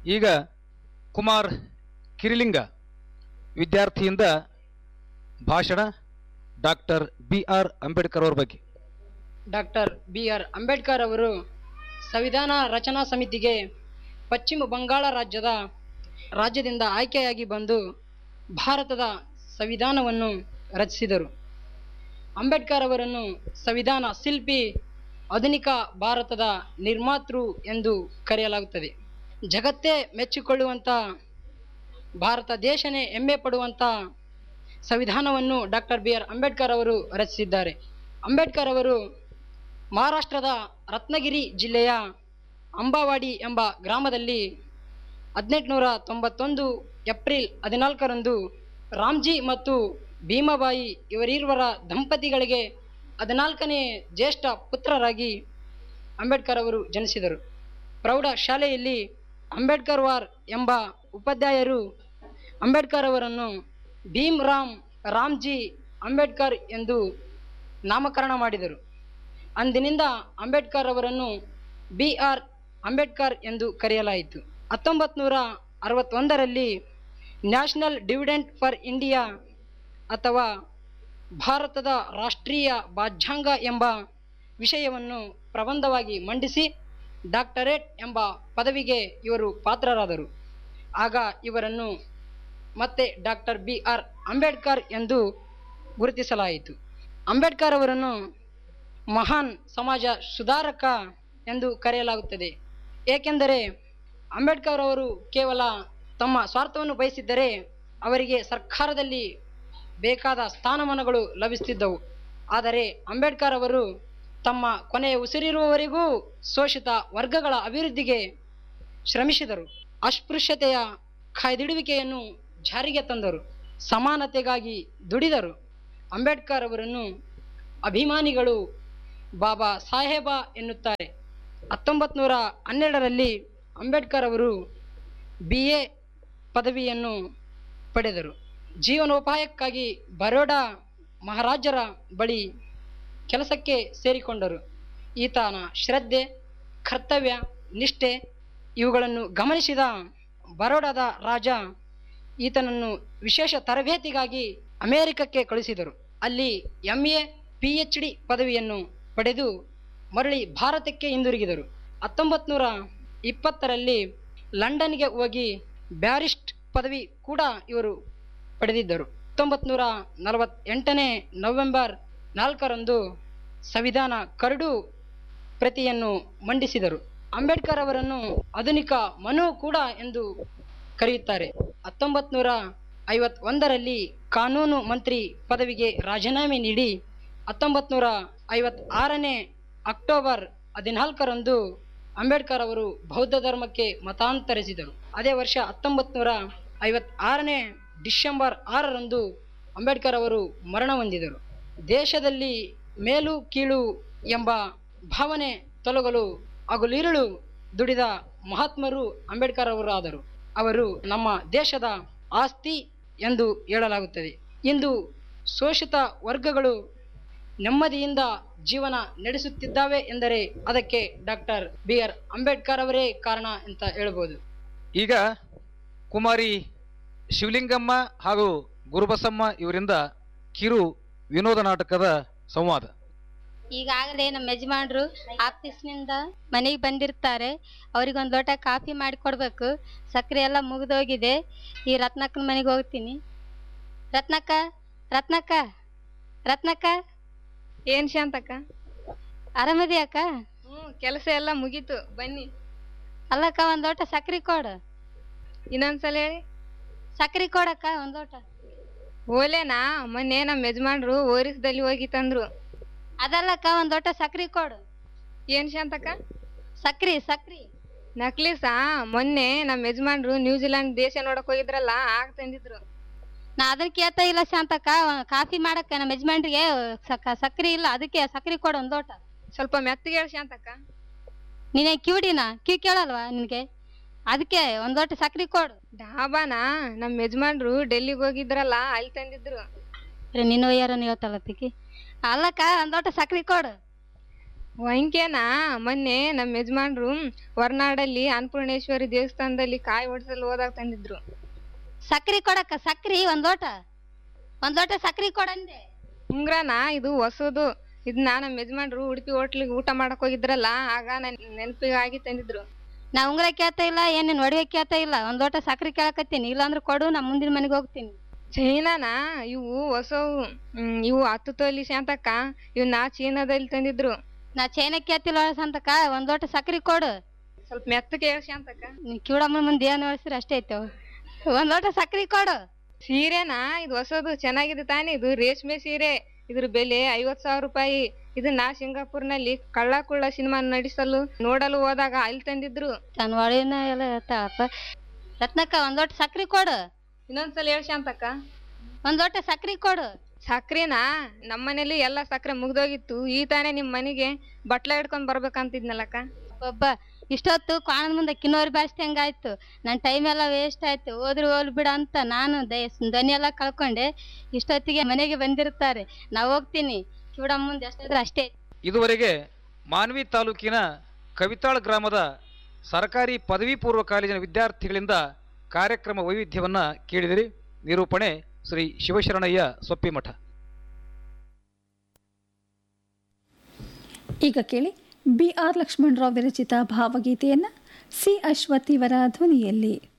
ಈಗ ಕುಮಾರ್ ಕಿರಿಲಿಂಗ ವಿದ್ಯಾರ್ಥಿಯಿಂದ ಭಾಷಣ ಡಾಕ್ಟರ್ ಬಿ ಆರ್ ಅಂಬೇಡ್ಕರ್ ಅವ್ರ ಬಗ್ಗೆ ಡಾಕ್ಟರ್ ಬಿ ಆರ್ ಅಂಬೇಡ್ಕರ್ ಅವರು ಸಂವಿಧಾನ ರಚನಾ ಸಮಿತಿಗೆ ಪಶ್ಚಿಮ ಬಂಗಾಳ ರಾಜ್ಯದ ರಾಜ್ಯದಿಂದ ಆಯ್ಕೆಯಾಗಿ ಬಂದು ಭಾರತದ ಸಂವಿಧಾನವನ್ನು ರಚಿಸಿದರು ಅಂಬೇಡ್ಕರ್ ಅವರನ್ನು ಸಂವಿಧಾನ ಶಿಲ್ಪಿ ಆಧುನಿಕ ಭಾರತದ ನಿರ್ಮಾತೃ ಎಂದು ಕರೆಯಲಾಗುತ್ತದೆ ಜಗತ್ತೇ ಮೆಚ್ಚಿಕೊಳ್ಳುವಂಥ ಭಾರತ ದೇಶನೇ ಹೆಮ್ಮೆ ಪಡುವಂಥ ಸಂವಿಧಾನವನ್ನು ಡಾಕ್ಟರ್ ಬಿ ಆರ್ ಅಂಬೇಡ್ಕರ್ ಅವರು ರಚಿಸಿದ್ದಾರೆ ಅಂಬೇಡ್ಕರ್ ಅವರು ಮಹಾರಾಷ್ಟ್ರದ ರತ್ನಗಿರಿ ಜಿಲ್ಲೆಯ ಅಂಬಾವಾಡಿ ಎಂಬ ಗ್ರಾಮದಲ್ಲಿ ಹದಿನೆಂಟುನೂರ ತೊಂಬತ್ತೊಂದು ಏಪ್ರಿಲ್ ಹದಿನಾಲ್ಕರಂದು ರಾಮ್ಜಿ ಮತ್ತು ಭೀಮಾಬಾಯಿ ಇವರಿರುವರ ದಂಪತಿಗಳಿಗೆ ಹದಿನಾಲ್ಕನೇ ಜ್ಯೇಷ್ಠ ಪುತ್ರರಾಗಿ ಅಂಬೇಡ್ಕರ್ ಅವರು ಜನಿಸಿದರು ಪ್ರೌಢ ಶಾಲೆಯಲ್ಲಿ ಅಂಬೇಡ್ಕರ್ ವಾರ್ ಎಂಬ ಉಪಾಧ್ಯಾಯರು ಅಂಬೇಡ್ಕರ್ ಅವರನ್ನು ಭೀಮ್ ರಾಮ್ ರಾಮ್ಜಿ ಅಂಬೇಡ್ಕರ್ ಎಂದು ನಾಮಕರಣ ಮಾಡಿದರು ಅಂದಿನಿಂದ ಅಂಬೇಡ್ಕರ್ ಅವರನ್ನು ಬಿ ಆರ್ ಅಂಬೇಡ್ಕರ್ ಎಂದು ಕರೆಯಲಾಯಿತು ಹತ್ತೊಂಬತ್ತು ನೂರ ಅರವತ್ತೊಂದರಲ್ಲಿ ನ್ಯಾಷನಲ್ ಡಿವಿಡೆಂಟ್ ಫಾರ್ ಇಂಡಿಯಾ ಅಥವಾ ಭಾರತದ ರಾಷ್ಟ್ರೀಯ ಬಾಜ್ಯಾಂಗ ಎಂಬ ವಿಷಯವನ್ನು ಪ್ರಬಂಧವಾಗಿ ಮಂಡಿಸಿ ಡಾಕ್ಟರೇಟ್ ಎಂಬ ಪದವಿಗೆ ಇವರು ಪಾತ್ರರಾದರು ಆಗ ಇವರನ್ನು ಮತ್ತೆ ಡಾಕ್ಟರ್ ಬಿ ಆರ್ ಅಂಬೇಡ್ಕರ್ ಎಂದು ಗುರುತಿಸಲಾಯಿತು ಅಂಬೇಡ್ಕರ್ ಅವರನ್ನು ಮಹಾನ್ ಸಮಾಜ ಸುಧಾರಕ ಎಂದು ಕರೆಯಲಾಗುತ್ತದೆ ಏಕೆಂದರೆ ಅಂಬೇಡ್ಕರ್ ಅವರು ಕೇವಲ ತಮ್ಮ ಸ್ವಾರ್ಥವನ್ನು ಬಯಸಿದ್ದರೆ ಅವರಿಗೆ ಸರ್ಕಾರದಲ್ಲಿ ಬೇಕಾದ ಸ್ಥಾನಮಾನಗಳು ಲಭಿಸುತ್ತಿದ್ದವು ಆದರೆ ಅಂಬೇಡ್ಕರ್ ಅವರು ತಮ್ಮ ಕೊನೆಯ ಉಸಿರಿರುವವರೆಗೂ ಶೋಷಿತ ವರ್ಗಗಳ ಅಭಿವೃದ್ಧಿಗೆ ಶ್ರಮಿಸಿದರು ಅಸ್ಪೃಶ್ಯತೆಯ ಕಾಯ್ದಿಡುವಿಕೆಯನ್ನು ಜಾರಿಗೆ ತಂದರು ಸಮಾನತೆಗಾಗಿ ದುಡಿದರು ಅಂಬೇಡ್ಕರ್ ಅವರನ್ನು ಅಭಿಮಾನಿಗಳು ಬಾಬಾ ಸಾಹೇಬ ಎನ್ನುತ್ತಾರೆ ಹತ್ತೊಂಬತ್ತು ನೂರ ಹನ್ನೆರಡರಲ್ಲಿ ಅಂಬೇಡ್ಕರ್ ಅವರು ಬಿ ಎ ಪದವಿಯನ್ನು ಪಡೆದರು ಜೀವನೋಪಾಯಕ್ಕಾಗಿ ಬರೋಡಾ ಮಹಾರಾಜರ ಬಳಿ ಕೆಲಸಕ್ಕೆ ಸೇರಿಕೊಂಡರು ಈತನ ಶ್ರದ್ಧೆ ಕರ್ತವ್ಯ ನಿಷ್ಠೆ ಇವುಗಳನ್ನು ಗಮನಿಸಿದ ಬರೋಡಾದ ರಾಜ ಈತನನ್ನು ವಿಶೇಷ ತರಬೇತಿಗಾಗಿ ಅಮೆರಿಕಕ್ಕೆ ಕಳುಹಿಸಿದರು ಅಲ್ಲಿ M A P H D ಪದವಿಯನ್ನು ಪಡೆದು ಮರಳಿ ಭಾರತಕ್ಕೆ ಹಿಂದಿರುಗಿದರು ಹತ್ತೊಂಬತ್ತು ನೂರ ಇಪ್ಪತ್ತರಲ್ಲಿ ಲಂಡನ್ಗೆ ಹೋಗಿ ಬ್ಯಾರಿಸ್ಟ್ ಪದವಿ ಕೂಡ ಇವರು ಪಡೆದಿದ್ದರು ಹತ್ತೊಂಬತ್ತು ನೂರ ನಲವತ್ತೆಂಟನೇ ನವೆಂಬರ್ ನಾಲ್ಕರಂದು ಸಂವಿಧಾನ ಕರಡು ಪ್ರತಿಯನ್ನು ಮಂಡಿಸಿದರು ಅಂಬೇಡ್ಕರ್ ಅವರನ್ನು ಆಧುನಿಕ ಮನು ಕೂಡ ಎಂದು ಕರೆಯುತ್ತಾರೆ ಹತ್ತೊಂಬತ್ತು ನೂರ ಐವತ್ತೊಂದರಲ್ಲಿ ಕಾನೂನು ಮಂತ್ರಿ ಪದವಿಗೆ ರಾಜೀನಾಮೆ ನೀಡಿ ಹತ್ತೊಂಬತ್ತು ನೂರ ಐವತ್ತಾರನೇ ಅಕ್ಟೋಬರ್ ಹದಿನಾಲ್ಕರಂದು ಅಂಬೇಡ್ಕರ್ ಅವರು ಬೌದ್ಧ ಧರ್ಮಕ್ಕೆ ಮತಾಂತರಿಸಿದರು ಅದೇ ವರ್ಷ ಹತ್ತೊಂಬತ್ತು ನೂರ ಐವತ್ತಾರನೇ ಡಿಸೆಂಬರ್ ಆರರಂದು ಅಂಬೇಡ್ಕರ್ ಅವರು ಮರಣ ಹೊಂದಿದರು ದೇಶದಲ್ಲಿ ಮೇಲು ಕೀಳು ಎಂಬ ಭಾವನೆ ತೊಲಗಲು ಹಗಲಿರುಳು ದುಡಿದ ಮಹಾತ್ಮರು ಅಂಬೇಡ್ಕರ್ ಅವರು ಆದರು ಅವರು ನಮ್ಮ ದೇಶದ ಆಸ್ತಿ ಎಂದು ಹೇಳಲಾಗುತ್ತದೆ ಇಂದು ಶೋಷಿತ ವರ್ಗಗಳು ನೆಮ್ಮದಿಯಿಂದ ಜೀವನ ನಡೆಸುತ್ತಿದ್ದಾವೆ ಎಂದರೆ ಅದಕ್ಕೆ ಡಾಕ್ಟರ್ ಬಿ ಆರ್ ಅಂಬೇಡ್ಕರ್ ಅವರೇ ಕಾರಣ ಅಂತ ಹೇಳ್ಬೋದು ಈಗ ಕುಮಾರಿ ಶಿವಲಿಂಗಮ್ಮ ಹಾಗೂ ಗುರುಬಸಮ್ಮ ಇವರಿಂದ ಕಿರು ವಿನೋದ ನಾಟಕದ ಸಂವಾದ ಈಗಾಗಲೇ ನಮ್ಮ ಯಜಮಾನ್ರು ಆಫೀಸ್ನಿಂದ ಮನೆಗೆ ಬಂದಿರ್ತಾರೆ ಅವ್ರಿಗೊಂದು ಲೋಟ ಕಾಫಿ ಮಾಡಿ ಕೊಡ್ಬೇಕು ಸಕ್ಕರೆ ಎಲ್ಲ ಮುಗಿದೋಗಿದೆ ಈ ರತ್ನಕ್ಕನ ಮನೆಗೆ ಹೋಗ್ತೀನಿ ರತ್ನಕ್ಕ ರತ್ನಕ್ಕ ರತ್ನಕ್ಕ ಏನ್ ಶಾಂತಕ್ಕ ಆರಾಮದಿಯಕ್ಕ ಹ್ಞೂ ಕೆಲಸ ಎಲ್ಲ ಮುಗೀತು ಬನ್ನಿ ಅಲ್ಲಕ್ಕ ಒಂದು ಲೋಟ ಸಕ್ಕರೆ ಕೊಡು ಇನ್ನೊಂದ್ಸಲ ಹೇಳಿ ಸಕ್ಕರೆ ಕೊಡಕ್ಕ ಒಂದು ಲೋಟ ಓಲೇನಾ ಮೊನ್ನೆ ನಮ್ಮ ಯಜಮಾನ್ರು ಓರಿಸ್ದಲ್ಲಿ ಹೋಗಿ ತಂದ್ರು ಅದಲ್ಲಕ್ಕ ಒಂದು ಲೋಟ ಸಕ್ಕರೆ ಕೊಡು ಏನ್ ಶಾಂತಕ್ಕ ಸಕ್ರಿ ಸಕ್ರಿ ನಕ್ಲಿಸಾ ಮೊನ್ನೆ ನಮ್ಮ ಯಜಮಾನ್ರು ನ್ಯೂಜಿಲೆಂಡ್ ದೇಶ ನೋಡಕ್ ಹೋಗಿದ್ರಲ್ಲ ಆಗ ತಂದಿದ್ರು ನಾ ಅದನ್ನ ಕೇಳ್ತಾ ಇಲ್ಲ ಶಾಂತಕ್ಕ ಒಂದ್ ಕಾಫಿ ಮಾಡಕ್ಕ ನಮ್ಮ ಯಜಮಾನ್ರಿಗೆ ಸಕ್ಕ ಸಕ್ರಿ ಇಲ್ಲ ಅದಕ್ಕೆ ಸಕ್ರಿ ಕೊಡು ಒಂದು ಲೋಟ ಸ್ವಲ್ಪ ಮೆತ್ತಗೆ ಹೇಳಿ ಶಾಂತಕ್ಕ ನೀನೇ ಕಿವಿಡಿನ ಕಿವಿ ಕೇಳಲ್ವಾ ನಿನಗೆ ಅದಕ್ಕೆ ಒಂದು ಲೋಟ ಸಕ್ರಿ ಕೊಡು ಡಾಬಾನ ನಮ್ಮ ಯಜಮಾನ್ರು ಡೆಲ್ಲಿಗೆ ಹೋಗಿದ್ರಲ್ಲ ಅಲ್ಲಿ ತಂದಿದ್ರು ಅರೆ ನಿನ್ನ ಯಾರನ್ನ ಹೇಳ್ತಾಳತ್ತಿಕಿ ಅಲ್ಲಕ್ಕ ಒಂದು ಲೋಟ ಸಕ್ರಿ ಕೊಡು ವಂಕ್ಯನಾ ಮೊನ್ನೆ ನಮ್ಮ ಯಜಮಾನ್ರು ಹೊರನಾಡಲ್ಲಿ ಅನ್ನಪೂರ್ಣೇಶ್ವರಿ ದೇವಸ್ಥಾನದಲ್ಲಿ ಕಾಯಿ ಹೊಡ್ಸಲು ಹೋದಾಗ ತಂದಿದ್ರು ಸಕ್ರಿ ಕೊಡಕ್ಕ ಸಕ್ರಿ ಒಂದ್ ಲೋಟ ಒಂದ್ ಲೋಟ ಸಕ್ರಿ ಕೊಡಂದೆ ಉಂಗ್ರನ ಇದು ಹೊಸದು ಇದನ್ನ ನಮ್ಮ ಯಜಮಾನ್ರು ಉಡುಪಿ ಹೋಟ್ಲಿಗೆ ಊಟ ಮಾಡಕ್ ಹೋಗಿದ್ರಲ್ಲ ಆಗ ನನ್ ನೆನಪಿಗಾಗಿ ತಂದಿದ್ರು ನಾ ಉಂಗ್ರ ಕೇಳ್ತಾ ಇಲ್ಲ ಏನ್ ನೀನ್ ಒಡವೆ ಕೇಳ್ತಾ ಇಲ್ಲ ಒಂದ್ ಲೋಟ ಸಕ್ರಿ ಕೇಳಕತ್ತೀನಿ ಇಲ್ಲಾಂದ್ರೆ ಕೊಡು ನಾ ಮುಂದಿನ ಮನೆಗೆ ಹೋಗ್ತೀನಿ ಚೈನಾನ ಇವು ಹೊಸವು ಹ್ಮ್, ಇವು ಹತ್ತು ತೊಲಿ ಶಾಂತಕ್ಕ ಇವನ್ನ ಚೀನಾದಲ್ಲಿ ತಂದಿದ್ರು ನಾ ಚೈನ ಕೇಳ್ತಿಲ್ಲ ಸಂತಕ ಒಂದ್ ಲೋಟ ಸಕ್ರಿ ಕೊಡು ಸ್ವಲ್ಪ ಮೆತ್ತಗೆ ಹೇಳಿ ಶಾಂತಕ್ಕ ನೀ ಕಿವಡಮ್ಮನ ಮುಂದೆ ಏನ್ ನೋಡ್ಸಿರ ಅಷ್ಟೇ ಐತೆ ಒಂದ್ ಲೋಟ ಸಕ್ರಿ ಕೊಡು ಸೀರೆನಾ ಇದು ಹೊಸದು ಚೆನ್ನಾಗಿದೆ ತಾನೇ ಇದು ರೇಷ್ಮೆ ಸೀರೆ ಇದ್ರ ಬೆಲೆ ಐವತ್ ಸಾವಿರ ರೂಪಾಯಿ ಇದನ್ನ ಸಿಂಗಾಪುರ್ನಲ್ಲಿ ಕಳ್ಳ ಕುಳ್ಳ ಸಿನಿಮಾ ನಡೆಸಲು ನೋಡಲು ಹೋದಾಗ ಅಲ್ಲಿ ತಂದಿದ್ರು ತನ್ನ ಒಳಿನ ಎಲ್ಲ ಹೇಳ್ತಾಳಪ್ಪ ರತ್ನಕ್ಕ ಒಂದ್ ಲೋಟ ಸಕ್ರಿ ಕೊಡು ಇನ್ನೊಂದ್ಸಲ ಹೇಳಿ ಶಾಂತಕ್ಕ ಒಂದ್ ಲೋಟ ಸಕ್ರಿ ಕೊಡು ಸಕ್ರೆನಾ ನಮ್ಮನೇಲಿ ಎಲ್ಲ ಸಕ್ರೆ ಮುಗ್ದೋಗಿತ್ತು ಈ ತಾನೇ ನಿಮ್ ಮನೆಗೆ ಬಟ್ಲ ಹಿಡ್ಕೊಂಡ್ ಬರ್ಬೇಕಂತಿದ್ನಲ್ಲಕ್ಕ ಒಬ್ಬ ಇಷ್ಟೊತ್ತು ಕಾಣದ ಮುಂದೆ ಕಿನ್ನೋರಿ ಬಾರಿಸ್ದಂಗ ಆಯ್ತು ನನ್ನ ಟೈಮ್ ಎಲ್ಲ ವೇಸ್ಟ್ ಆಯ್ತು ಹೋದ್ರು ಹೋಗ್ಲಿ ಬಿಡ ಅಂತ ನಾನು ದಯ- ದನಿ ಎಲ್ಲ ಕಳ್ಕೊಂಡೆ ಇಷ್ಟೊತ್ತಿಗೆ ಮನೆಗೆ ಬಂದಿರ್ತಾರೆ ನಾ ಹೋಗ್ತೀನಿ ಕಿವಡಮ್ಮ ಮುಂದೆ ಎಷ್ಟಾದ್ರೆ ಅಷ್ಟೇ ಇದುವರೆಗೆ ಮಾನ್ವಿ ತಾಲೂಕಿನ ಕವಿತಾಳ್ ಗ್ರಾಮದ ಸರ್ಕಾರಿ ಪದವಿ ಪೂರ್ವ ಕಾಲೇಜಿನ ವಿದ್ಯಾರ್ಥಿಗಳಿಂದ ಕಾರ್ಯಕ್ರಮ ವೈವಿಧ್ಯವನ್ನು ಕೇಳಿದಿರಿ ನಿರೂಪಣೆ ಶ್ರೀ ಶಿವಶರಣಯ್ಯ ಸೊಪ್ಪಿಮಠ ಈಗ ಕೇಳಿ ಬಿ ಆರ್ ಲಕ್ಷ್ಮಣರಾವ್ ವಿರಚಿತ ಭಾವಗೀತೆಯನ್ನು ಸಿ ಅಶ್ವಥ್ ಇವರ ಧ್ವನಿಯಲ್ಲಿ